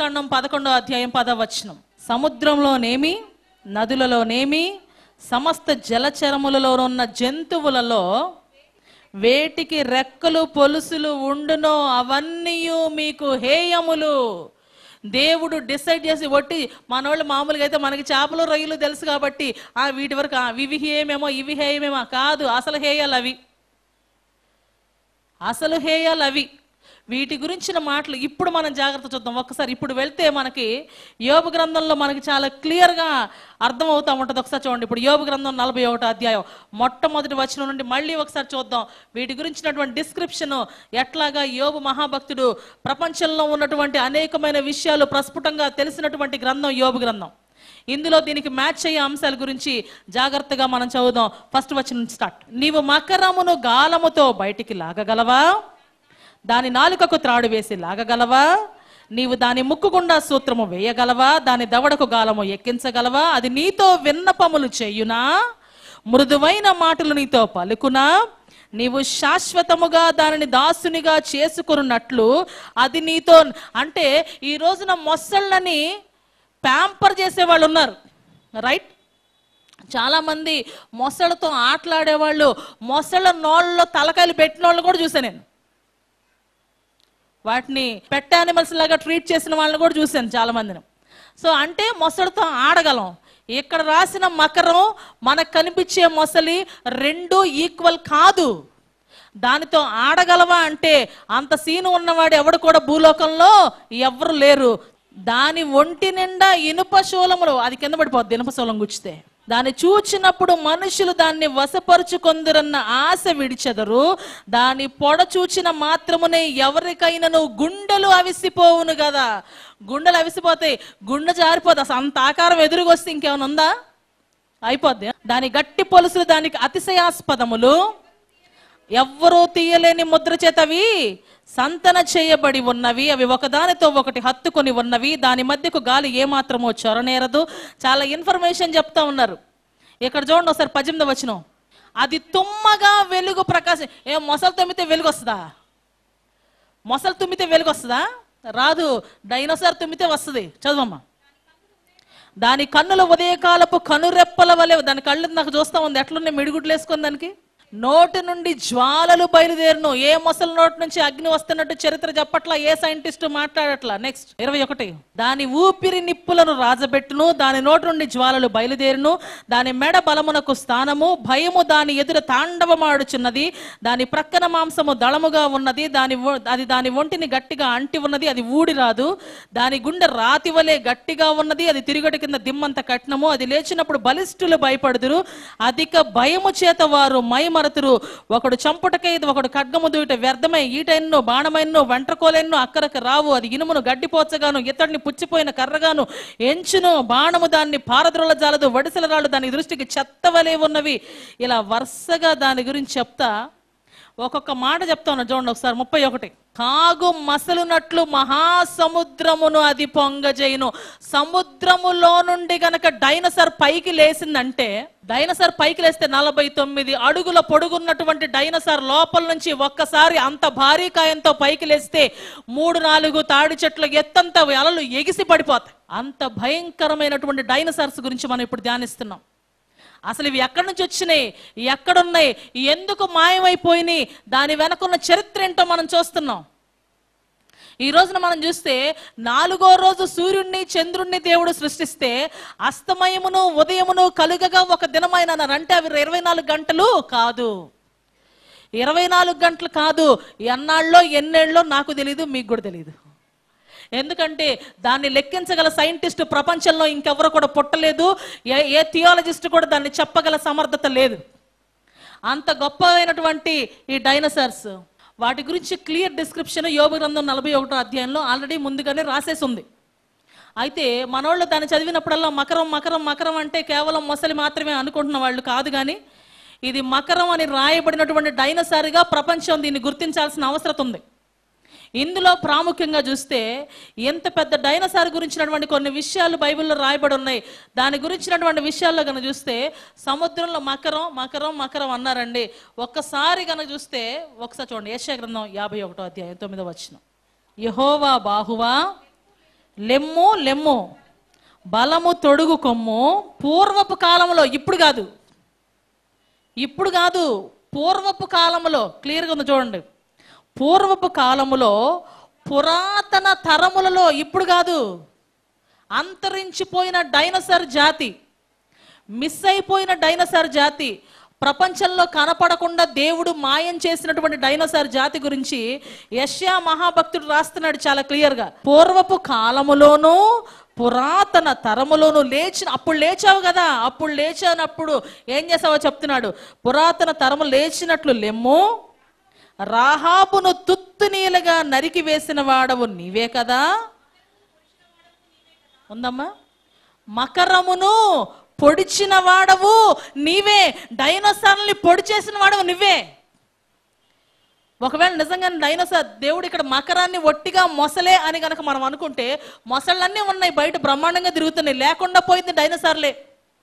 కాండం పదకొండో అధ్యాయం పదవచనం సముద్రంలోనేమి నదులలోనేమి సమస్త జలచరములలో ఉన్న జంతువులలో వేటికి రెక్కలు పొలుసులు ఉండునో అవన్నీ మీకు హేయములు దేవుడు డిసైడ్ చేసి ఒట్టి మనోళ్ళు మామూలుగా అయితే మనకి చేపలు రొయ్యలు తెలుసు కాబట్టి ఆ వీటి వరకు ఆ, ఇవి హేయమేమో ఇవి హేయమేమో కాదు అసలు హేయాలు అవి అసలు హేయాలు అవి వీటి గురించిన మాటలు ఇప్పుడు మనం జాగ్రత్త చూద్దాం ఒక్కసారి ఇప్పుడు వెళ్తే మనకి యోబు గ్రంథంలో మనకి చాలా క్లియర్గా అర్థం అవుతా ఉంటుంది ఒకసారి చూడండి ఇప్పుడు యోబు గ్రంథం నలభై ఒకటో అధ్యాయం మొట్టమొదటి వచనం నుండి మళ్ళీ ఒకసారి చూద్దాం వీటి గురించినటువంటి డిస్క్రిప్షన్ ఎట్లాగా యోబు మహాభక్తుడు ప్రపంచంలో ఉన్నటువంటి అనేకమైన విషయాలు ప్రస్ఫుటంగా తెలిసినటువంటి గ్రంథం యోబు గ్రంథం ఇందులో దీనికి మ్యాచ్ అయ్యే అంశాల గురించి జాగ్రత్తగా మనం చదువుదాం ఫస్ట్ వచ్చిన స్టార్ట్ నీవు మకరమును గాలముతో బయటికి లాగగలవా దాని నాలుకకు త్రాడు వేసి లాగగలవా నీవు దాని ముక్కు గుండా సూత్రము వేయగలవా దాని దవడకు గాలము ఎక్కించగలవా అది నీతో విన్నపములు చేయునా మృదువైన మాటలు నీతో పలుకునా నీవు శాశ్వతముగా దానిని దాసునిగా చేసుకున్నట్లు అది నీతో అంటే ఈ రోజున మొసళ్ళని ప్యాంపర్ చేసే వాళ్ళు ఉన్నారు రైట్ చాలా మంది మొసళ్ళతో ఆటలాడేవాళ్ళు మొసళ్ళ నోళ్ళలో తలకాయలు పెట్టిన వాళ్ళు కూడా చూసాను నేను వాటిని పెట్ యానిమల్స్ లాగా ట్రీట్ చేసిన వాళ్ళని కూడా చూశాను చాలా మందిని సో అంటే మొసడితో ఆడగలం ఇక్కడ రాసిన మకరం మనకు కనిపించే మొసలి రెండు ఈక్వల్ కాదు దానితో ఆడగలవా అంటే అంత సీను ఉన్నవాడు ఎవడు కూడా భూలోకంలో ఎవ్వరు లేరు దాని ఒంటి నిండా ఇనుప శూలములు అది కింద పడిపోద్ది ఇనుప శూలం గుచ్చితే దాన్ని చూచినప్పుడు మనుషులు దాన్ని వశపరుచుకొందురన్న ఆశ విడిచెదరు దాని పొడ చూచిన మాత్రమునే ఎవరికైనాను గుండెలు అవిసిపోవును కదా గుండెలు అవిసిపోతాయి గుండె జారిపోదు అసలు అంత ఆకారం ఎదురుగొస్తే ఇంకేమైనా ఉందా అయిపోద్ది దాని గట్టి పొలుసులు దానికి అతిశయాస్పదములు ఎవ్వరూ తీయలేని ముద్ర చేతవి సంతన చేయబడి ఉన్నవి అవి ఒకదానితో ఒకటి హత్తుకొని ఉన్నవి దాని మధ్యకు గాలి ఏమాత్రమో చొరనేరదు చాలా ఇన్ఫర్మేషన్ చెప్తా ఉన్నారు ఇక్కడ చూడండి ఒకసారి పద్దెనిమిది వచ్చిన అది తుమ్మగా వెలుగు ప్రకాశం ఏ మొసలు తుమ్మితే వెలుగు వస్తుందా మొసలు తుమ్మితే వెలుగు వస్తుందా రాదు డైనోసార్ తుమ్మితే వస్తుంది చదవమ్మా దాని కన్నుల ఉదయకాలపు కనురెప్పల వలె దాని కళ్ళు నాకు చూస్తా ఉంది ఎట్లున్నాయి మిడిగుడ్లు వేసుకొని దానికి నోటి నుండి జ్వాలలు బయలుదేరును ఏ మొసలు నోటి నుంచి అగ్ని వస్తున్నట్టు చరిత్ర చెప్పట్లా ఏ సైంటిస్ట్ మాట్లాడట్లా నెక్స్ట్ ఇరవై ఒకటి దాని ఊపిరి నిప్పులను రాజబెట్టును దాని నోటి నుండి జ్వాలలు బయలుదేరును దాని మెడ బలమునకు స్థానము భయము దాని ఎదుర తాండవమాడుచున్నది దాని ప్రక్కన మాంసము దళముగా ఉన్నది దాని ఒ- అది దాని ఒంటిని గట్టిగా అంటి ఉన్నది అది ఊడి రాదు దాని గుండె రాతి వలె గట్టిగా ఉన్నది అది తిరుగటి కింద దిమ్మంత కట్నము అది లేచినప్పుడు బలిష్ఠులు భయపడుదురు అధిక భయము చేత వారు మైమరతురు ఒకడు చంపుటకై ఒకడు ఖడ్గము దూయట వ్యర్థమై ఈటైనను బాణమైనను వెంట్రకోలెన్నో అక్కరకు రావు అది ఇనుమును గడ్డిపోచగాను ఇతడిని పుచ్చిపోయిన కర్రగాను ఎంచును బాణము దాన్ని పారద్రోల జాలదు వడిసెల రాళ్ళు దాని దృష్టికి చెత్తవలే ఉన్నవి ఇలా వరుసగా దాని గురించి చెప్తా ఒక్కొక్క మాట చెప్తా ఉన్నా చూడండి ఒకసారి ముప్పై ఒకటి కాగు మసలునట్లు మహాసముద్రమును అది పొంగజేయును సముద్రములో నుండి గనక డైనసర్ పైకి లేసిందంటే డైనసర్ పైకి లేస్తే నలభై తొమ్మిది అడుగుల పొడుగున్నటువంటి డైనసర్ లోపల నుంచి ఒక్కసారి అంత భారీ కాయంతో పైకి లేస్తే మూడు నాలుగు తాడి చెట్ల ఎత్తంత అలలు ఎగిసి పడిపోతాయి అంత భయంకరమైనటువంటి డైనసార్స్ గురించి మనం ఇప్పుడు ధ్యానిస్తున్నాం అసలు ఇవి ఎక్కడి నుంచి వచ్చినాయి ఎక్కడున్నాయి ఎందుకు మాయమైపోయినాయి దాని వెనకున్న చరిత్ర ఏంటో మనం చూస్తున్నాం ఈ రోజున మనం చూస్తే నాలుగో రోజు సూర్యుడిని చంద్రుణ్ణి దేవుడు సృష్టిస్తే అస్తమయమును ఉదయమును కలుగగా ఒక దినమైన అంటే అవి ఇరవై నాలుగు గంటలు కాదు ఇరవై నాలుగు గంటలు కాదు ఎన్నాళ్ళలో ఎన్నేళ్ళలో నాకు తెలియదు మీకు కూడా తెలియదు ఎందుకంటే దాన్ని లెక్కించగల సైంటిస్ట్ ప్రపంచంలో ఇంకెవరు కూడా పుట్టలేదు ఏ ఏ థియాలజిస్ట్ కూడా దాన్ని చెప్పగల సమర్థత లేదు అంత గొప్పదైనటువంటి ఈ డైనోసార్స్ వాటి గురించి క్లియర్ డిస్క్రిప్షన్ యోగ గ్రంథం నలభై ఒకటో అధ్యాయంలో ఆల్రెడీ ముందుగానే రాసేసి ఉంది అయితే మనోళ్ళు దాన్ని చదివినప్పుడల్లా మకరం మకరం మకరం అంటే కేవలం మొసలి మాత్రమే అనుకుంటున్న వాళ్ళు కాదు కానీ ఇది మకరం అని రాయబడినటువంటి డైనోసార్గా ప్రపంచం దీన్ని గుర్తించాల్సిన అవసరం ఉంది ఇందులో ప్రాముఖ్యంగా చూస్తే ఎంత పెద్ద డైనోసార్ గురించినటువంటి కొన్ని విషయాలు బైబిల్లో రాయబడి ఉన్నాయి దాని గురించినటువంటి విషయాల్లో కనుక చూస్తే సముద్రంలో మకరం మకరం మకరం అన్నారండి ఒక్కసారి కనుక చూస్తే ఒకసారి చూడండి ఏషియా గ్రంథం యాభై ఒకటో అధ్యాయం తొమ్మిదో వచ్చిన యహోవా బాహువా లెమ్ము లెమ్ము బలము తొడుగు కొమ్ము పూర్వపు కాలంలో ఇప్పుడు కాదు ఇప్పుడు కాదు పూర్వపు కాలములో క్లియర్గా ఉంది చూడండి పూర్వపు కాలములో పురాతన తరములలో ఇప్పుడు కాదు అంతరించిపోయిన డైనోసార్ జాతి మిస్ అయిపోయిన డైనోసార్ జాతి ప్రపంచంలో కనపడకుండా దేవుడు మాయం చేసినటువంటి డైనోసార్ జాతి గురించి యష్యా మహాభక్తుడు రాస్తున్నాడు చాలా క్లియర్గా పూర్వపు కాలములోనూ పురాతన తరములోను లేచిన అప్పుడు లేచావు కదా అప్పుడు లేచానప్పుడు ఏం చేసావో చెప్తున్నాడు పురాతన తరము లేచినట్లు లెమ్ము రాహాబును తుత్తునీలుగా నరికి వేసిన వాడవు నీవే కదా ఉందమ్మా మకరమును పొడిచిన వాడవు నీవే డైనోసార్ని పొడి చేసిన వాడవు నువ్వే ఒకవేళ నిజంగా డైనోసార్ దేవుడు ఇక్కడ మకరాన్ని ఒట్టిగా మొసలే అని కనుక మనం అనుకుంటే మొసళ్ళన్నీ ఉన్నాయి బయట బ్రహ్మాండంగా తిరుగుతున్నాయి లేకుండా పోయింది డైనోసార్లే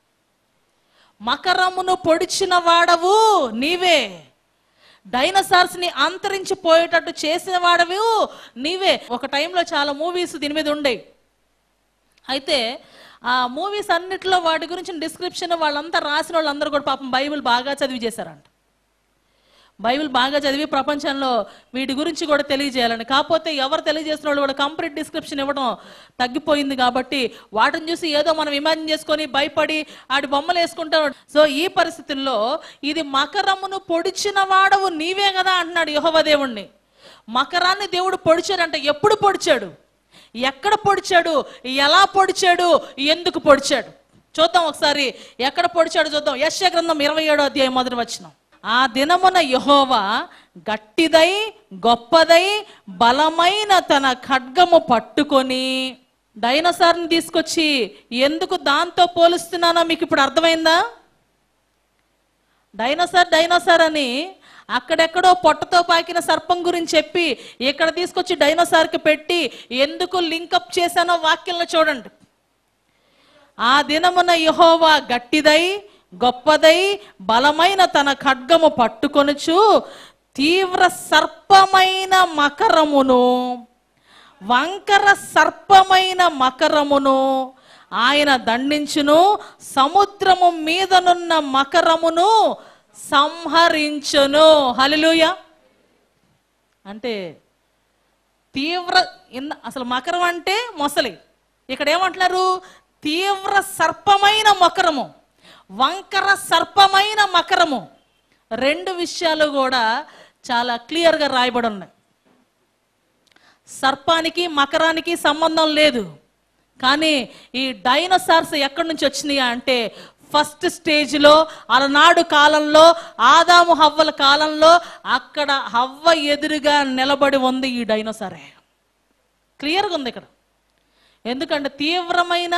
మకరమును పొడిచిన వాడవు నీవే డైనోసార్స్ ని అంతరించిపోయేటట్టు చేసిన వాడవు నీవే ఒక టైంలో చాలా మూవీస్ దీని మీద ఉండేవి అయితే ఆ మూవీస్ అన్నిట్లో వాటి గురించి డిస్క్రిప్షన్ వాళ్ళంతా రాసిన వాళ్ళందరూ కూడా పాపం బైబిల్ బాగా చదివి చేశారంట బైబిల్ బాగా చదివి ప్రపంచంలో వీటి గురించి కూడా తెలియజేయాలని కాకపోతే ఎవరు తెలియజేసిన వాళ్ళు కూడా కంప్లీట్ డిస్క్రిప్షన్ ఇవ్వడం తగ్గిపోయింది కాబట్టి వాటిని చూసి ఏదో మనం ఇమాజిన్ చేసుకొని భయపడి ఆడి బొమ్మలు వేసుకుంటాం సో ఈ పరిస్థితుల్లో ఇది మకరమును పొడిచిన వాడవు నీవే కదా అంటున్నాడు యెహోవా దేవుణ్ణి మకరాన్ని దేవుడు పొడిచాడంటే ఎప్పుడు పొడిచాడు ఎక్కడ పొడిచాడు ఎలా పొడిచాడు ఎందుకు పొడిచాడు చూద్దాం ఒకసారి ఎక్కడ పొడిచాడు చూద్దాం యశ్య గ్రంథం ఇరవై ఏడో అధ్యాయం మొదటి వచ్చిన ఆ దినమున యహోవా గట్టిదై గొప్పదై బలమైన తన ఖడ్గము పట్టుకొని డైనోసార్ని తీసుకొచ్చి ఎందుకు దాంతో పోలుస్తున్నానో మీకు ఇప్పుడు అర్థమైందా డైనోసార్ డైనోసార్ అని అక్కడెక్కడో పొట్టతో పాకిన సర్పం గురించి చెప్పి ఇక్కడ తీసుకొచ్చి డైనోసార్కి పెట్టి ఎందుకు లింకప్ చేశానో వాక్యంలో చూడండి ఆ దినమున యహోవా గట్టిదై గొప్పదై బలమైన తన ఖడ్గము పట్టుకొనుచు తీవ్ర సర్పమైన మకరమును వంకర సర్పమైన మకరమును ఆయన దండించును సముద్రము మీదనున్న మకరమును సంహరించును హల్లెలూయ అంటే తీవ్ర ఇన్న అసలు మకరం అంటే మొసలి ఇక్కడ ఏమంటున్నారు తీవ్ర సర్పమైన మకరము వంకర సర్పమైన మకరము రెండు విషయాలు కూడా చాలా క్లియర్గా రాయబడి ఉన్నాయి సర్పానికి మకరానికి సంబంధం లేదు కానీ ఈ డైనోసార్స్ ఎక్కడి నుంచి వచ్చినాయి అంటే ఫస్ట్ స్టేజ్లో అలనాడు కాలంలో ఆదాము హవ్వల కాలంలో అక్కడ హవ్వ ఎదురుగా నిలబడి ఉంది ఈ డైనోసారే క్లియర్గా ఉంది ఇక్కడ ఎందుకంటే తీవ్రమైన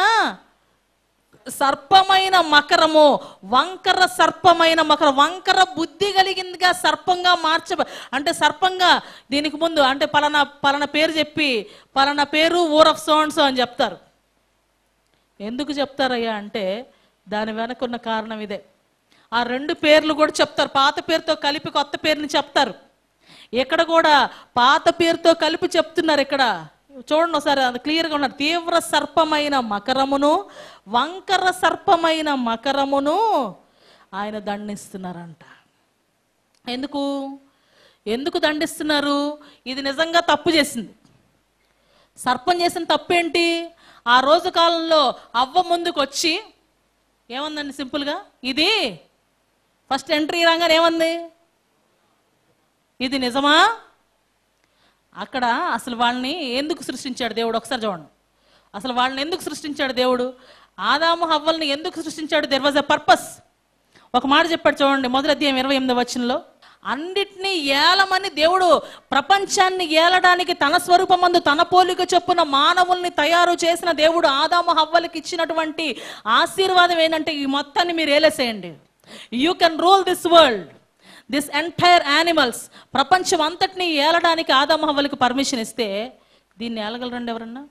సర్పమైన మకరము వంకర సర్పమైన మకర వంకర బుద్ధి కలిగిందిగా సర్పంగా మార్చ అంటే సర్పంగా దీనికి ముందు అంటే పలానా పలానా పేరు చెప్పి పలానా పేరు ఊర్ ఆఫ్ సోన్స్ అని చెప్తారు ఎందుకు చెప్తారయ్యా అంటే దాని వెనకున్న కారణం ఇదే ఆ రెండు పేర్లు కూడా చెప్తారు పాత పేరుతో కలిపి కొత్త పేరుని చెప్తారు ఇక్కడ కూడా పాత పేరుతో కలిపి చెప్తున్నారు ఇక్కడ చూడండి ఒకసారి అది క్లియర్గా ఉన్నారు తీవ్ర సర్పమైన మకరమును వంకర సర్పమైన మకరమును ఆయన దండిస్తున్నారంట ఎందుకు ఎందుకు దండిస్తున్నారు ఇది నిజంగా తప్పు చేసింది సర్పం చేసిన తప్పేంటి ఆ రోజు కాలంలో అవ్వ ముందుకు వచ్చి ఏమందండి సింపుల్గా ఇది ఫస్ట్ ఎంట్రీ రాగానే ఏమంది ఇది నిజమా అక్కడ అసలు వాళ్ళని ఎందుకు సృష్టించాడు దేవుడు ఒకసారి చూడండి అసలు వాళ్ళని ఎందుకు సృష్టించాడు దేవుడు ఆదాము హవ్వల్ని ఎందుకు సృష్టించాడు దెర్ వాజ్ ఎ పర్పస్ ఒక మాట చెప్పాడు చూడండి మొదటి అధ్యాయం ఇరవై ఎనిమిది వచనంలో అన్నిటినీ ఏలమని దేవుడు ప్రపంచాన్ని ఏలడానికి తన స్వరూపమందు తన పోలిక చొప్పున మానవుల్ని తయారు చేసిన దేవుడు ఆదాము హవ్వలకి ఇచ్చినటువంటి ఆశీర్వాదం ఏంటంటే ఈ మొత్తాన్ని మీరు ఏలేసేయండి you can rule this world this entire animals ప్రపంచం అంతటిని ఏలడానికి ఆదాము హవ్వలకి పర్మిషన్ ఇస్తే దీన్ని ఏలగలరండి ఎవరన్నా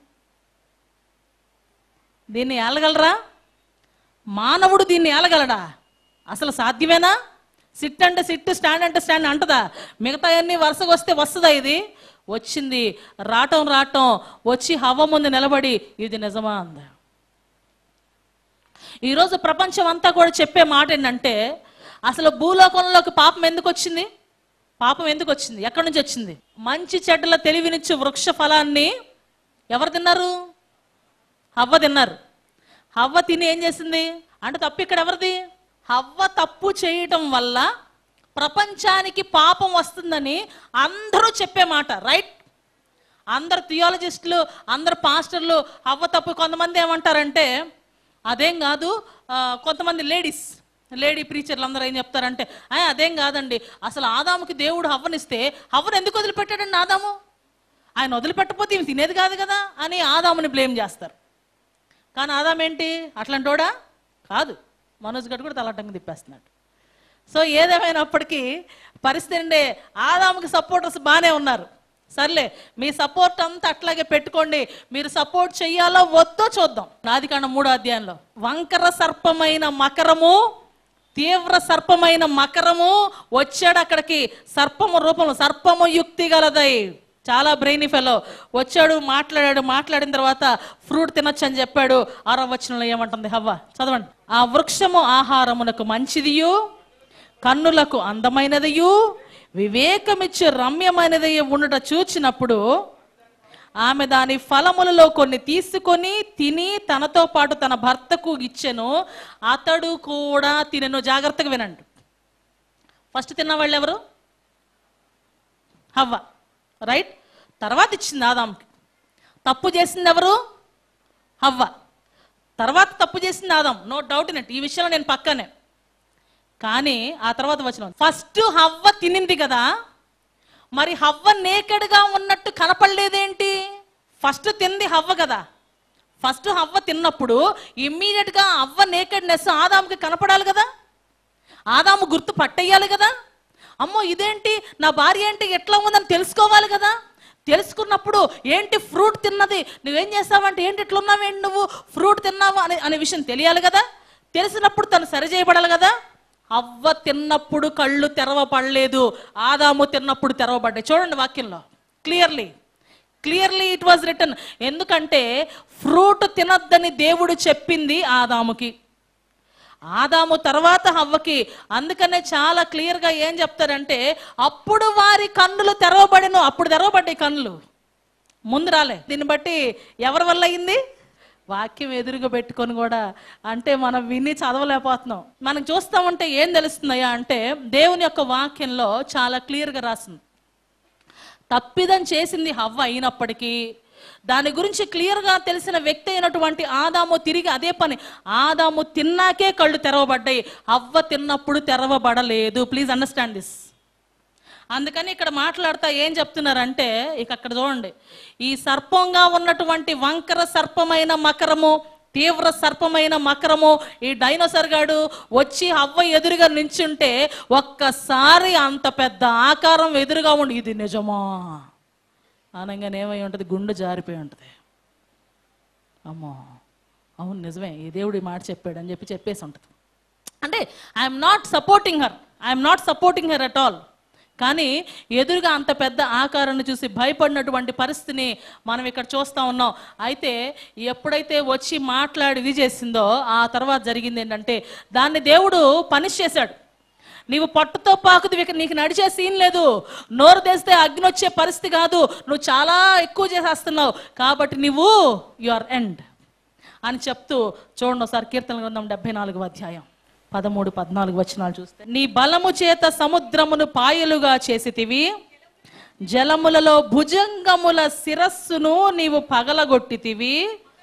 దీన్ని ఏలగలరా మానవుడు దీన్ని ఏలగలడా అసలు సాధ్యమేనా సిట్ అంటే సిట్ స్టాండ్ అంటే స్టాండ్ అంటదా మిగతా అన్ని వరుసగా వస్తే వస్తుందా ఇది వచ్చింది రావటం రావటం వచ్చి హవ్వ ముందు నిలబడి ఇది నిజమా అంది ఈరోజు ప్రపంచం అంతా కూడా చెప్పే మాట ఏంటంటే అసలు భూలోకంలోకి పాపం ఎందుకు వచ్చింది పాపం ఎందుకు వచ్చింది ఎక్కడి నుంచి వచ్చింది మంచి చెడ్డల తెలివినిచ్చు వృక్ష ఫలాన్ని ఎవరు తిన్నారు హవ్వ తిన్నారు హవ్వ తిని ఏం చేసింది అంటే తప్పు ఇక్కడ ఎవరిది హవ్వ తప్పు చేయటం వల్ల ప్రపంచానికి పాపం వస్తుందని అందరూ చెప్పే మాట రైట్ అందరు థియాలజిస్టులు అందరు పాస్టర్లు హవ్వ తప్పు కొంతమంది ఏమంటారంటే అదేం కాదు ఆ, కొంతమంది లేడీస్ లేడీ ప్రీచర్లు అందరూ ఏం చెప్తారంటే "ఆ, అదేం కాదండి అసలు ఆదాముకి దేవుడు హవ్వనిస్తే హవ్వను ఎందుకు వదిలిపెట్టాడండి ఆదాము ఆయన వదిలిపెట్టకపోతే ఈమె తినేది కాదు కదా అని ఆదాముని బ్లేమ్ చేస్తారు కానీ ఆదాం ఏంటి అట్లాంటోడా కాదు మనోజ్ గడు కూడా తలటంగా తిప్పేస్తున్నాడు సో ఏదేమైనప్పటికీ పరిస్థితి అంటే ఆదాముకి సపోర్టర్స్ బాగానే ఉన్నారు సర్లే మీ సపోర్ట్ అంతా అట్లాగే పెట్టుకోండి మీరు సపోర్ట్ చెయ్యాలో వద్దో చూద్దాం నాది కాండ మూడో అధ్యాయంలో వంకర సర్పమైన మకరము తీవ్ర సర్పమైన మకరము వచ్చాడు అక్కడికి సర్పము రూపంలో సర్పము యుక్తి గలదై చాలా బ్రెయిన్ ఫెలో వచ్చాడు మాట్లాడాడు మాట్లాడిన తర్వాత ఫ్రూట్ తినొచ్చు అని చెప్పాడు ఆరో వచనంలో ఏమంటుంది హవ్వ చదవండి ఆ వృక్షము ఆహారమునకు మంచిదియు కన్నులకు అందమైనదియు వివేకమిచ్చు రమ్యమైనదయ్య ఉండుట చూచినప్పుడు ఆమె దాని ఫలములలో కొన్ని తీసుకొని తిని తనతో పాటు తన భర్తకు ఇచ్చెను అతడు కూడా తినను జాగ్రత్తగా వినండి ఫస్ట్ తిన్న వాళ్ళు ఎవరు హవ్వ రైట్ తర్వాత ఇచ్చింది ఆదాంకి తప్పు చేసింది ఎవరు హవ్వ తర్వాత తప్పు చేసింది Adam no doubt in it ఈ విషయంలో నేను పక్కనే కానీ ఆ తర్వాత వచ్చిన ఫస్ట్ హవ్వ తినింది కదా మరి హవ్వ నేకెడ్గా ఉన్నట్టు కనపడలేదేంటి ఫస్ట్ తింది హవ్వ కదా ఫస్ట్ హవ్వ తిన్నప్పుడు ఇమ్మీడియట్గా హవ్వ నేకెడ్నెస్ ఆదాముకి కనపడాలి కదా ఆదాము గుర్తు పట్టేయాలి కదా అమ్మో ఇదేంటి నా భార్య ఏంటి ఎట్లా ఉందని తెలుసుకోవాలి కదా తెలుసుకున్నప్పుడు ఏంటి ఫ్రూట్ తిన్నది నువ్వేం చేస్తావంటే ఏంటి ఇట్లా ఉన్నావేంటి నువ్వు ఫ్రూట్ తిన్నావు అనే అనే విషయం తెలియాలి కదా తెలిసినప్పుడు తను సరి చేయబడాలి కదా అవ్వ తిన్నప్పుడు కళ్ళు తెరవపడలేదు ఆదాము తిన్నప్పుడు తెరవబడ్డాయి చూడండి వాక్యంలో clearly clearly it was return ఎందుకంటే ఫ్రూట్ తినొద్దని దేవుడు చెప్పింది ఆదాముకి ఆదాము తర్వాత హవ్వకి అందుకనే చాలా క్లియర్గా ఏం చెప్తారంటే అప్పుడు వారి కన్నులు తెరవబడిను అప్పుడు తెరవబడ్డాయి కన్నులు ముందు రాలే దీన్ని బట్టి ఎవరి వల్ల అయింది వాక్యం ఎదురుగా పెట్టుకొని కూడా అంటే మనం విని చదవలేకపోతున్నాం మనం చూస్తా ఉంటే ఏం తెలుస్తుందయ్యా అంటే దేవుని యొక్క వాక్యంలో చాలా క్లియర్గా రాసింది తప్పిదం చేసింది హవ్వ అయినప్పటికీ దాని గురించి క్లియర్గా తెలిసిన వ్యక్తి అయినటువంటి ఆదాము తిరిగి అదే పని ఆదాము తిన్నాకే కళ్ళు తెరవబడ్డాయి హవ్వ తిన్నప్పుడు తెరవబడలేదు ప్లీజ్ అండర్స్టాండ్ దిస్ అందుకని ఇక్కడ మాట్లాడుతా ఏం చెప్తున్నారంటే ఇక అక్కడ చూడండి ఈ సర్పంగా ఉన్నటువంటి వంకర సర్పమైన మకరము తీవ్ర సర్పమైన మకరము ఈ డైనోసర్ గాడు వచ్చి హవ్వ ఎదురుగా నించుంటే ఒక్కసారి అంత పెద్ద ఆకారం ఎదురుగా ఉండి ఇది నిజమా అనగానే ఏమై ఉంటుంది గుండె జారిపోయి ఉంటుంది అమ్మో అవును నిజమే ఈ దేవుడు ఈ మాట చెప్పాడు అని చెప్పి చెప్పేసి ఉంటుంది అంటే I'm not supporting her I'm not supporting her at all కానీ ఎదురుగా అంత పెద్ద ఆకారాన్ని చూసి భయపడినటువంటి పరిస్థితిని మనం ఇక్కడ చూస్తూ ఉన్నాం అయితే ఎప్పుడైతే వచ్చి మాట్లాడి ఇది చేసిందో ఆ తర్వాత జరిగింది ఏంటంటే దాన్ని దేవుడు పనిష్ చేశాడు నీవు పట్టుతో పాకుది ఇక నీకు నడిచే సీన్ లేదు నోరు తెస్తే అగ్ని వచ్చే పరిస్థితి కాదు నువ్వు చాలా ఎక్కువ చేసేస్తున్నావు కాబట్టి నువ్వు యు ఆర్ ఎండ్ అని చెప్తూ చూడండి ఒకసారి కీర్తన గ్రంథం డెబ్బై నాలుగు అధ్యాయం పదమూడు పద్నాలుగు వచనాలు చూస్తే నీ బలము చేత సముద్రమును పాయలుగా చేసితివి జలములలో భుజంగముల శిరస్సును నీవు పగలగొట్టితివి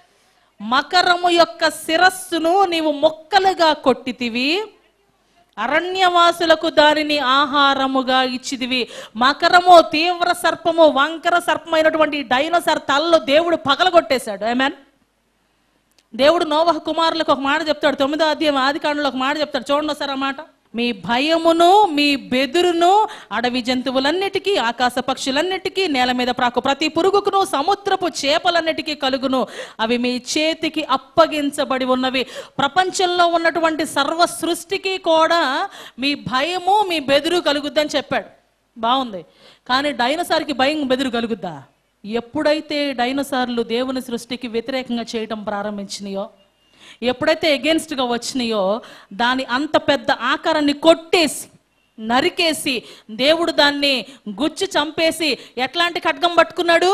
మకరము యొక్క శిరస్సును నీవు మొక్కలుగా కొట్టితివి అరణ్యవాసులకు దానిని ఆహారముగా ఇచ్చిదివి మకరము తీవ్ర సర్పము వంకర సర్పమైనటువంటి డైనోసార్ తలలో దేవుడు పగలగొట్టేశాడు ఐ దేవుడు నోవహ కుమారులకు ఒక మాట చెప్తాడు తొమ్మిదో అధ్యాయం ఆది కాండలో ఒక మాట చెప్తాడు చూడండి ఒకసారి ఆ మాట మీ భయమును మీ బెదురును అడవి జంతువులన్నిటికీ ఆకాశ పక్షులన్నిటికీ నేల మీద ప్రాకు ప్రతి పురుగుకును సముద్రపు చేపలన్నిటికీ కలుగును అవి మీ చేతికి అప్పగించబడి ఉన్నవి ప్రపంచంలో ఉన్నటువంటి సర్వ సృష్టికి కూడా మీ భయము మీ బెదురు కలుగుద్దని చెప్పాడు బాగుంది కానీ డైనోసార్కి భయం బెదిరి కలుగుద్దా ఎప్పుడైతే డైనోసార్లు దేవుని సృష్టికి వ్యతిరేకంగా చేయటం ప్రారంభించినాయో ఎప్పుడైతే ఎగెన్స్ట్గా వచ్చినాయో దాని అంత పెద్ద ఆకారాన్ని కొట్టేసి నరికేసి దేవుడు దాన్ని గుచ్చి చంపేసి ఎట్లాంటి ఖడ్గం పట్టుకున్నాడు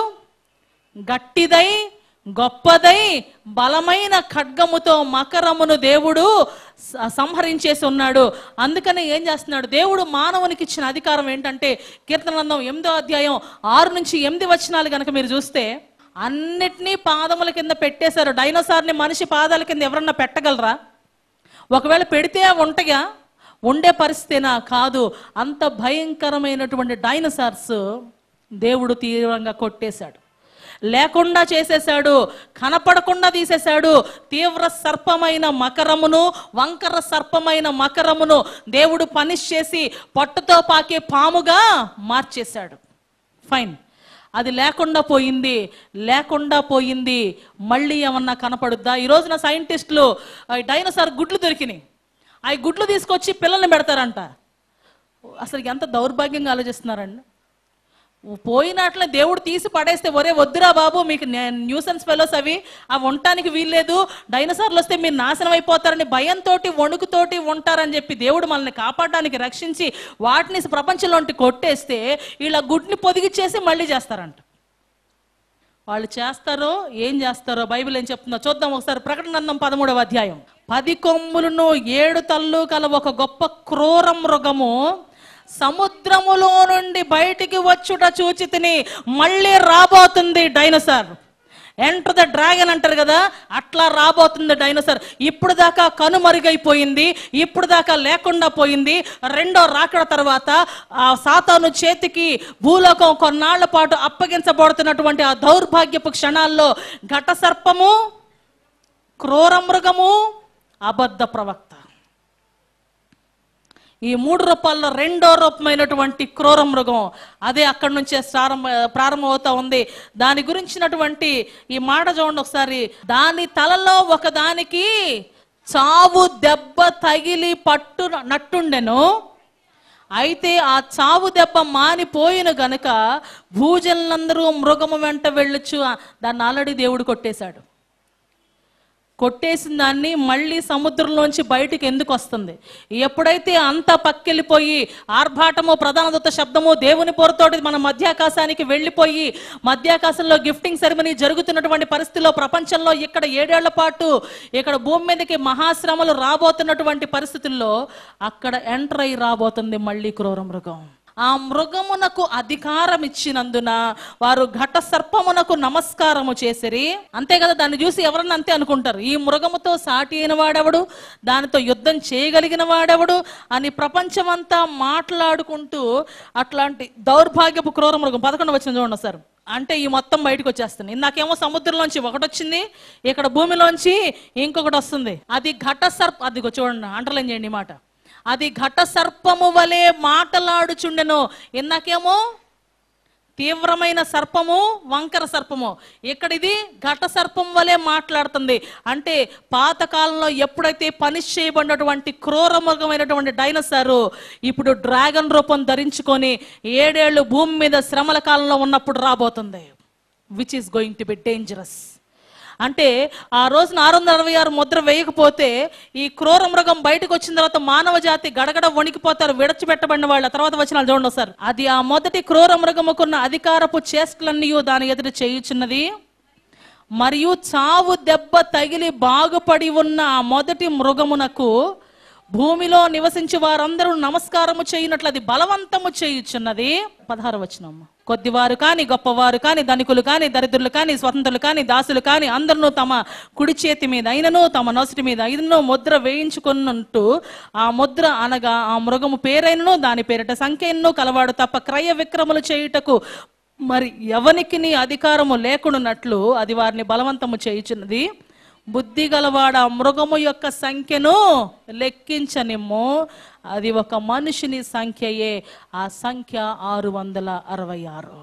గట్టిదై గొప్పదై బలమైన ఖడ్గముతో మకరమును దేవుడు స- సంహరించేసి ఉన్నాడు అందుకనే ఏం చేస్తున్నాడు దేవుడు మానవునికి ఇచ్చిన అధికారం ఏంటంటే కీర్తనందం ఎనిమిదో అధ్యాయం ఆరు నుంచి ఎనిమిది వచనాలు కనుక మీరు చూస్తే అన్నిటినీ పాదముల కింద పెట్టేశారు డైనోసార్ని మనిషి పాదాల కింద ఎవరన్నా పెట్టగలరా ఒకవేళ పెడితే అవి ఉంటాయా ఉండే పరిస్థితేనా కాదు అంత భయంకరమైనటువంటి డైనోసార్స్ దేవుడు తీవ్రంగా కొట్టేశాడు లేకుండా చేసేశాడు కనపడకుండా తీసేశాడు తీవ్ర సర్పమైన మకరమును వంకర సర్పమైన మకరమును దేవుడు పనిష్ చేసి పట్టుతో పాకే పాముగా మార్చేశాడు ఫైన్ అది లేకుండా పోయింది లేకుండా పోయింది మళ్ళీ ఏమన్నా కనపడుద్దా ఈ రోజున సైంటిస్టులు ఆ డైనోసార్ గుడ్లు దొరికినాయి ఆ గుడ్లు తీసుకొచ్చి పిల్లల్ని పెడతారంట అసలు ఎంత దౌర్భాగ్యంగా ఆలోచిస్తున్నారండి పోయినట్లే దేవుడు తీసి పడేస్తే ఒరే వద్దురా బాబు మీకు న్యూసెన్స్ ఫెలోస్ అవి అవి ఉండటానికి వీల్లేదు డైనోసార్లు వస్తే మీరు నాశనం అయిపోతారని భయంతోటి వణుకుతోటి ఉంటారని చెప్పి దేవుడు మనల్ని కాపాడడానికి రక్షించి వాటిని ప్రపంచంలోంటి కొట్టేస్తే ఇలా గుడ్ని పొదిగిచ్చేసి మళ్ళీ చేస్తారంట వాళ్ళు చేస్తారో ఏం చేస్తారో బైబిల్ ఏం చెప్తుందో చూద్దాం ఒకసారి ప్రకటన గ్రంథం పదమూడవ అధ్యాయం పది కొమ్ములను ఏడు తల్లు కల ఒక గొప్ప క్రూర మృగము సముద్రములో నుండి బయటికి వచ్చుట చూచి తిని మళ్ళీ రాబోతుంది డైనోసార్ ఎంటర్ ద డ్రాగన్ అంటారు కదా అట్లా రాబోతుంది డైనోసార్ ఇప్పుడు దాకా కనుమరుగైపోయింది ఇప్పుడు దాకా లేకుండా పోయింది రెండో రాకడ తర్వాత ఆ సాతాను చేతికి భూలోకం కొన్నాళ్ల పాటు అప్పగించబడుతున్నటువంటి ఆ దౌర్భాగ్యపు క్షణాల్లో ఘట సర్పము క్రూర మృగము అబద్ధ ప్రవక్త ఈ మూడు రూపాల్లో రెండో రూపమైనటువంటి క్రూర మృగం అదే అక్కడి నుంచే ప్రారంభ ప్రారంభమవుతా ఉంది దాని గురించినటువంటి ఈ మాట చూడండి ఒకసారి దాని తలలో ఒకదానికి చావు దెబ్బ తగిలి పట్టు నట్టుండెను అయితే ఆ చావు దెబ్బ మానిపోయిన గనుక భూజనులందరూ మృగము వెంట వెళ్ళొచ్చు దాన్ని ఆల్రెడీ దేవుడు కొట్టేశాడు కొట్టేసిన దాన్ని మళ్ళీ సముద్రంలోంచి బయటికి ఎందుకు వస్తుంది ఎప్పుడైతే అంత పక్కెళ్ళిపోయి ఆర్భాటము ప్రధాన దూత శబ్దము దేవుని పొరతోటి మన మధ్యాకాశానికి వెళ్ళిపోయి మధ్యాకాశంలో గిఫ్టింగ్ సెరమనీ జరుగుతున్నటువంటి పరిస్థితిలో ప్రపంచంలో ఇక్కడ ఏడేళ్ల పాటు ఇక్కడ భూమి మీదకి మహాశ్రమలు రాబోతున్నటువంటి పరిస్థితుల్లో అక్కడ ఎంటర్ అయి రాబోతుంది మళ్ళీ క్రూర మృగం ఆ మృగమునకు అధికారం ఇచ్చినందున వారు ఘట సర్పమునకు నమస్కారము చేసిరి అంతే కదా దాన్ని చూసి ఎవరన్నా అంతే అనుకుంటారు ఈ మృగముతో సాటి అయిన వాడెవడు దానితో యుద్ధం చేయగలిగిన వాడెవడు అని ప్రపంచమంతా మాట్లాడుకుంటూ అట్లాంటి దౌర్భాగ్యపు క్రూర మృగం పదకొండు వచ్చిన చూడండి సార్ అంటే ఈ మొత్తం బయటకు వచ్చేస్తుంది నాకేమో సముద్రంలోంచి ఒకటి వచ్చింది ఇక్కడ భూమిలోంచి ఇంకొకటి వస్తుంది అది ఘట సర్ప అది చూడండి అండర్లైన్ చేయండి ఈ మాట అది ఘట సర్పము వలె మాటలాడుచుండెను ఇందాకేమో తీవ్రమైన సర్పము వంకర సర్పము ఇక్కడ ఇది ఘట సర్పం వలె మాట్లాడుతుంది అంటే పాతకాలంలో ఎప్పుడైతే పనిష్ చేయబడినటువంటి క్రూర మృగమైనటువంటి డైనోసారు ఇప్పుడు డ్రాగన్ రూపం ధరించుకొని ఏడేళ్లు భూమి మీద శ్రమల కాలంలో ఉన్నప్పుడు రాబోతుంది which is going to be dangerous అంటే ఆ రోజున ఆరు వందల అరవై ఆరు ముద్ర వేయకపోతే ఈ క్రూర మృగం బయటకు వచ్చిన తర్వాత మానవ జాతి గడగడ వణికిపోతారు విడచిపెట్టబడిన వాళ్ళ తర్వాత వచ్చిన వాళ్ళు చూడండి సార్ అది ఆ మొదటి క్రూర మృగముకున్న అధికారపు చేష్టలన్నీ దాని ఎదురు చేయుచున్నది మరియు చావు దెబ్బ తగిలి బాగుపడి ఉన్న ఆ మొదటి మృగమునకు భూమిలో నివసించి వారందరూ నమస్కారము చేయునట్లు అది బలవంతము చేయుచున్నది పదహారు వచనం కొద్దివారు కాని గొప్పవారు కాని ధనికులు కాని దరిద్రులు కాని స్వతంత్రులు కాని దాసులు కాని అందరూ తమ కుడి చేతి మీద అయినను తమ నొసటి మీద అయినను ముద్ర వేయించుకున్నట్టు ఆ ముద్ర అనగా ఆ మృగము పేరైనను దాని పేరిట సంఖ్యను కలవాడు తప్ప క్రయ విక్రములు చేయుటకు మరి ఎవనికి నీ అధికారము లేకున్నట్లు అది వారిని బలవంతము చేయుచున్నది బుద్ధి గలవాడ మృగము యొక్క సంఖ్యను లెక్కించనిమ్ము అది ఒక మనిషిని సంఖ్యయే ఆ సంఖ్య ఆరు వందల అరవై ఆరు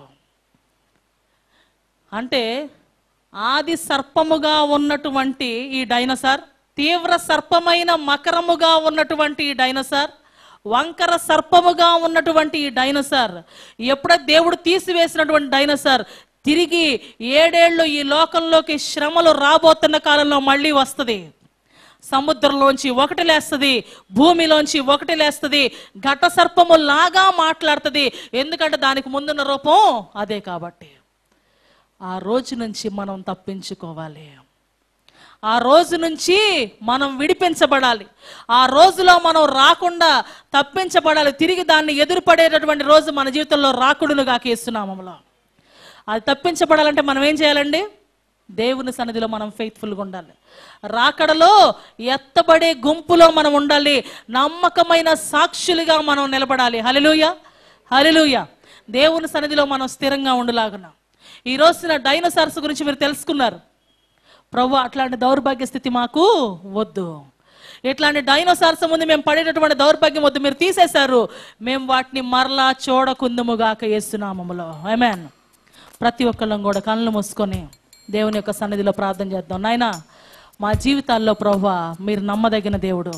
అంటే ఆది సర్పముగా ఉన్నటువంటి ఈ డైనోసార్ తీవ్ర సర్పమైన మకరముగా ఉన్నటువంటి ఈ డైనోసార్ వంకర సర్పముగా ఉన్నటువంటి ఈ డైనోసార్ ఎప్పుడైతే దేవుడు తీసివేసినటువంటి డైనోసార్ తిరిగి ఏడేళ్ళు ఈ లోకంలోకి శ్రమలు రాబోతున్న కాలంలో మళ్ళీ వస్తుంది సముద్రంలోంచి ఒకటి లేస్తుంది భూమిలోంచి ఒకటి లేస్తుంది ఘట సర్పము లాగా మాట్లాడుతుంది ఎందుకంటే దానికి ముందున్న రూపం అదే కాబట్టి ఆ రోజు నుంచి మనం తప్పించుకోవాలి ఆ రోజు నుంచి మనం విడిపించబడాలి ఆ రోజులో మనం రాకుండా తప్పించబడాలి తిరిగి దాన్ని ఎదురుపడేటటువంటి రోజు మన జీవితంలో రాకుడునుగా కేస్తున్నామలో అది తప్పించబడాలంటే మనం ఏం చేయాలండి దేవుని సన్నిధిలో మనం ఫెయిత్ఫుల్గా ఉండాలి రాకడలో ఎత్తబడే గుంపులో మనం ఉండాలి నమ్మకమైన సాక్షులుగా మనం నిలబడాలి హలిలుయ హలిలుయ దేవుని సన్నిధిలో మనం స్థిరంగా ఉండలాగున్నాం ఈ రోజున డైనోసార్స్ గురించి మీరు తెలుసుకున్నారు ప్రభు అట్లాంటి దౌర్భాగ్య స్థితి మాకు వద్దు ఇట్లాంటి డైనోసార్స్ ముందు మేము పడేటటువంటి దౌర్భాగ్యం వద్దు మీరు తీసేశారు మేము వాటిని మరలా చూడకుందుముగాక వేస్తున్నామములో ఐమెన్ ప్రతి ఒక్కళ్ళం కూడా కళ్ళు మూసుకొని దేవుని యొక్క సన్నిధిలో ప్రార్థన చేద్దాం నాయనా మా జీవితాల్లో ప్రభు మీరు నమ్మదగిన దేవుడు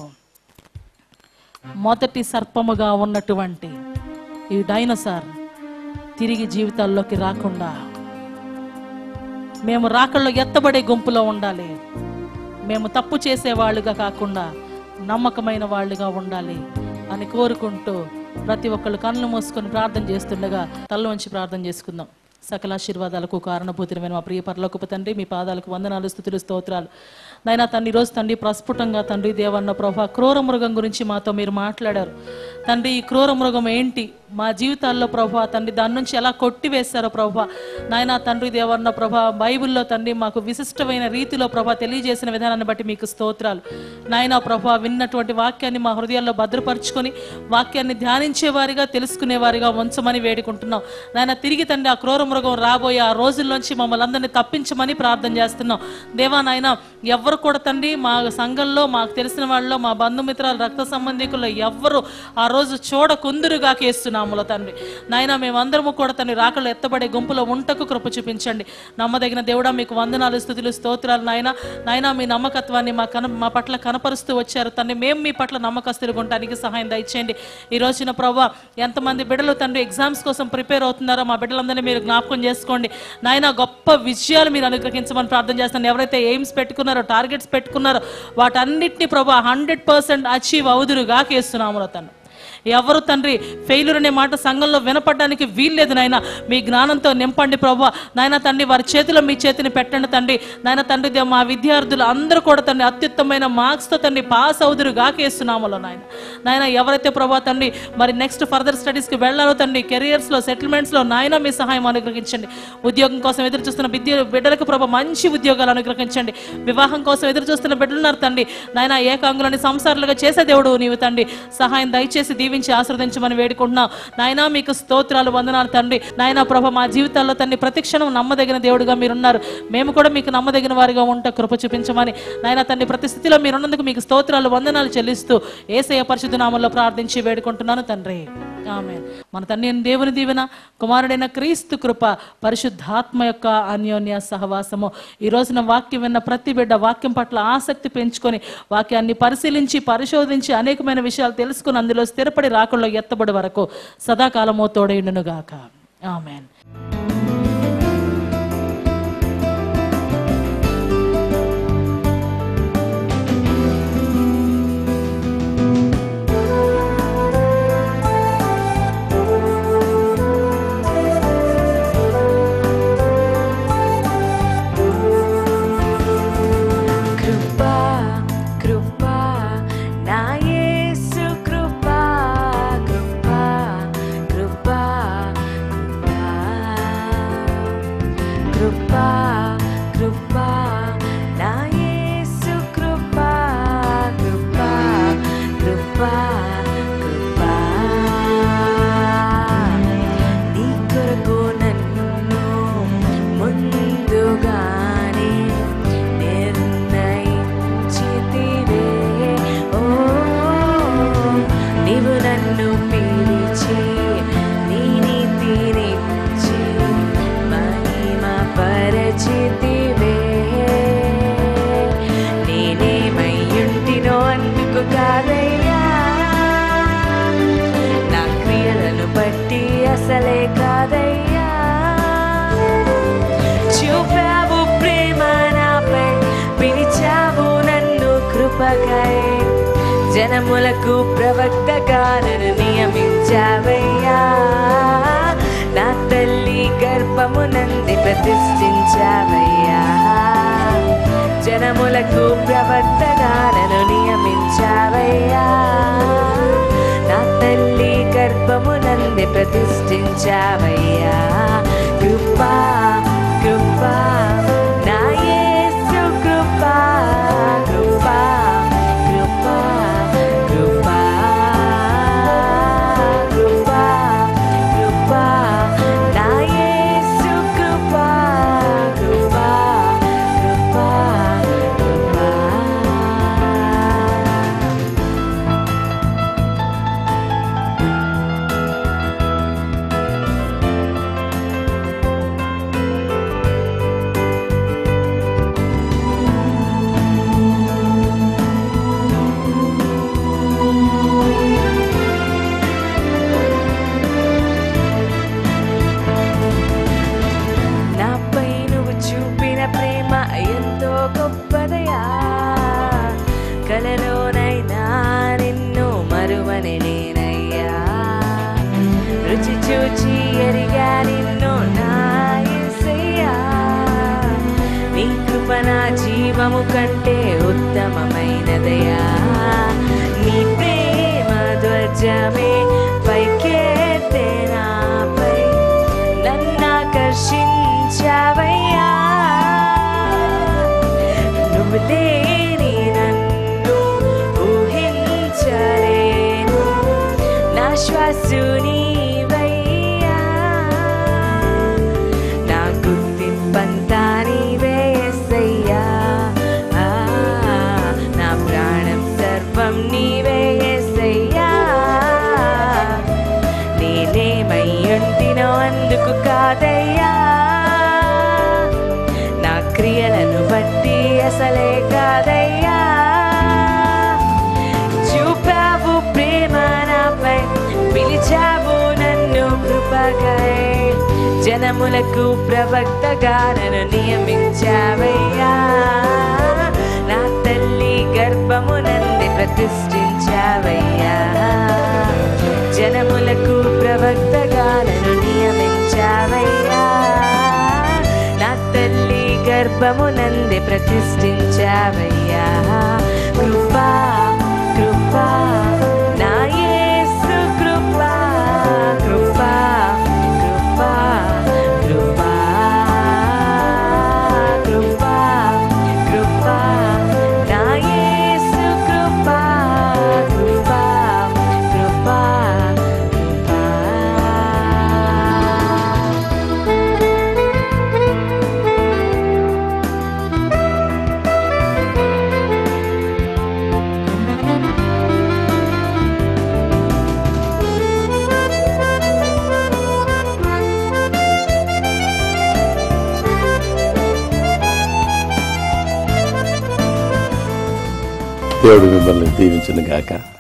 మొదటి సర్పముగా ఉన్నటువంటి ఈ డైనోసార్ తిరిగి జీవితాల్లోకి రాకుండా మేము రాకల్లో ఎత్తబడే గుంపులో ఉండాలి మేము తప్పు చేసేవాళ్ళుగా కాకుండా నమ్మకమైన వాళ్ళుగా ఉండాలి అని కోరుకుంటూ ప్రతి ఒక్కళ్ళు కళ్ళు మూసుకొని ప్రార్థన చేస్తుండగా తల్ల వంచి ప్రార్థన చేసుకుందాం సకల ఆశీర్వాదాలకు కారణభూతిరమైన మా ప్రియ పరలోకపు తండ్రి మీ పాదాలకు వందనాలు స్థుతులు స్తోత్రాలు నైనా తండ్రి ఈ రోజు తండ్రి ప్రస్ఫుటంగా తండ్రి దేవన్న ప్రభా క్రూర మృగం గురించి మాతో మీరు మాట్లాడారు తండ్రి ఈ క్రూర మృగం ఏంటి మా జీవితాల్లో ప్రభా తండ్రి దాని నుంచి ఎలా కొట్టివేశారో ప్రభా నాయనా తండ్రి దేవన్న ప్రభా బైబిల్లో తండ్రి మాకు విశిష్టమైన రీతిలో ప్రభా తెలియజేసిన విధానాన్ని బట్టి మీకు స్తోత్రాలు నాయనా ప్రభా విన్నటువంటి వాక్యాన్ని మా హృదయాల్లో భద్రపరుచుకొని వాక్యాన్ని ధ్యానించే వారిగా తెలుసుకునే వారిగా ఉంచమని వేడుకుంటున్నాం నాయన తిరిగి తండ్రి ఆ క్రూర మృగం రాబోయే ఆ రోజుల్లోంచి మమ్మల్ని అందరినీ తప్పించమని ప్రార్థన చేస్తున్నాం దేవా నాయన ఎవరు కూడా తండ్రి మా సంఘంలో మాకు తెలిసిన వాళ్ళలో మా బంధుమిత్రాలు రక్త సంబంధికుల్లో ఎవ్వరు ఆ రోజు చూడకుందురుగా కేస్తున్నాములో తండ్రి నాయన మేమందరము కూడా తండ్రి రాకలు ఎత్తబడే గుంపులో ఉంటకు కృప చూపించండి నమ్మదగిన దేవుడా మీకు వందనాలు స్థుతులు స్తోత్రాలు నాయన నాయన మీ నమ్మకత్వాన్ని మా కన మా పట్ల కనపరుస్తూ వచ్చారు తండ్రి మేము మీ పట్ల నమ్మకస్తులుగా ఉండడానికి సహాయం దయచేయండి ఈ రోజున ప్రభా ఎంతమంది బిడ్డలు తండ్రి ఎగ్జామ్స్ కోసం ప్రిపేర్ అవుతున్నారో మా బిడ్డలందరినీ మీరు జ్ఞాపకం చేసుకోండి నాయన గొప్ప విజయాలు మీరు అనుగ్రహించమని ప్రార్థన చేస్తాను ఎవరైతే ఎయిమ్స్ పెట్టుకున్నారో టార్గెట్స్ పెట్టుకున్నారో వాటన్నిటిని ప్రభా హండ్రెడ్ పర్సెంట్ అచీవ్ అవుదురుగా కేస్తున్నాము తను ఎవరు తండ్రి ఫెయిల్యూర్ అనే మాట సంఘంలో వినపడడానికి వీల్లేదు నాయన మీ జ్ఞానంతో నింపండి ప్రభా నాయన తండ్రి వారి చేతిలో మీ చేతిని పెట్టండి తండ్రి నాయన తండ్రి దే- మా విద్యార్థులు అందరూ కూడా తండ్రి అత్యుత్తమైన మార్క్స్తో తండ్రి పాస్ అవుదురు గాకేస్తున్నాములో నాయన నాయన ఎవరైతే ప్రభా తండ్రి మరి నెక్స్ట్ ఫర్దర్ స్టడీస్కి వెళ్ళాలో తండ్రి కెరియర్స్లో సెటిల్మెంట్స్లో నాయన మీ సహాయం అనుగ్రహించండి ఉద్యోగం కోసం ఎదురు చూస్తున్న విద్య బిడ్డలకు ప్రభా మంచి ఉద్యోగాలు అనుగ్రహించండి వివాహం కోసం ఎదురు చూస్తున్న బిడ్డలున్నారు తండ్రి నాయన ఏకాంగులని సంసారాలుగా చేసే దేవుడు నీవు తండ్రి సహాయం దయచేసి దీవించి ఆశ్రదించమని వేడుకుంటున్నాం నాయనా మీకు స్తోత్రాలు వందనాలు తండ్రి నాయనా ప్రభ మా జీవితాల్లో తండ్రి ప్రతిక్షణం నమ్మదగిన దేవుడుగా మీరున్నారు మేము కూడా మీకు నమ్మదగిన వారిగా ఉంట కృప చూపించమని నాయనా తండ్రి ప్రతి స్థితిలో మీరున్నందుకు మీకు స్తోత్రాలు వందనాలు చెల్లిస్తూ ఏసయ పరిశుద్ధ నామంలో ప్రార్థించి వేడుకుంటున్నాను తండ్రి ఆమె మన తండ్రి అయిన దేవుని దీవెన కుమారుడైన క్రీస్తు కృప పరిశుద్ధాత్మ యొక్క అన్యోన్య సహవాసము ఈ రోజున వాక్యం విన్న ప్రతి బిడ్డ వాక్యం పట్ల ఆసక్తి పెంచుకొని వాక్యాన్ని పరిశీలించి పరిశోధించి అనేకమైన విషయాలు తెలుసుకుని అందులో స్థిరపడి రాకుండా ఎత్తబడి వరకు సదాకాలమో తోడైండునుగాక ఆమెన్ కృపా కృపా నా యేసు కృపా కృపా కృపా కృపా జనములకు ప్రవక్తగా నన్ను నియమించావయ్యా నా తల్లి గర్భమునంది ప్రతిష్ఠించావయ్యా జనములకు ప్రవక్తగా నన్ను నియమించావయ్యా నా తల్లి గర్భమునంది ప్రతిష్ఠించావయ్యా కృపా కృపా నా యేసు కృపా కృపా కృపా కృపా కృపా కృపా నా యేసు కృపా కృపా కృపా కృపా నాపై నువ్వు చూపిన ప్రేమ ఎంతో గొప్పదయా కలలోనైనా నిన్ను మరువని నేనయ్యా రుచి చూచి ఎరిగా నిన్ను నా యేసయ్యా నీ కృప నా జీవము కంటే ఉత్తమమైనదయా నీ ప్రేమ ధ్వజమే పైకెత్తే నాపై నన్నాకర్షించావయ్యా నువ్వు లేని నన్ను ఊహించలేను నా శ్వాసు నీవయ్యా నా గుర్తింపంతా నీవే యేసయ్యా ఆ, నా ప్రాణం సర్వం నీవే యేసయ్యా నేనేమై ఉంటినో అందుకు కాదయ్యా నా క్రియలను బట్టి అసలే కాదయ్యా చూపావు ప్రేమ నాపై పిలిచావు నన్ను కృపగై జనములకు ప్రవక్తగా నన్ను నియమించావయ్యా నా తల్లి గర్భమునంది ప్రతిష్ఠించావయ్యా జనములకు ప్రవక్తగా నన్ను నియమించావయ్యా నా తల్లి గర్భమునంది ప్రతిష్ఠించావయ్యా కృపా కృపా నా యేసు కృపా కృపా కృపా కృపా కృపా కృపా నా యేసు కృపా కృపా కృపా కృపా దేవుడు మిమ్మల్ని దీవించిన గాక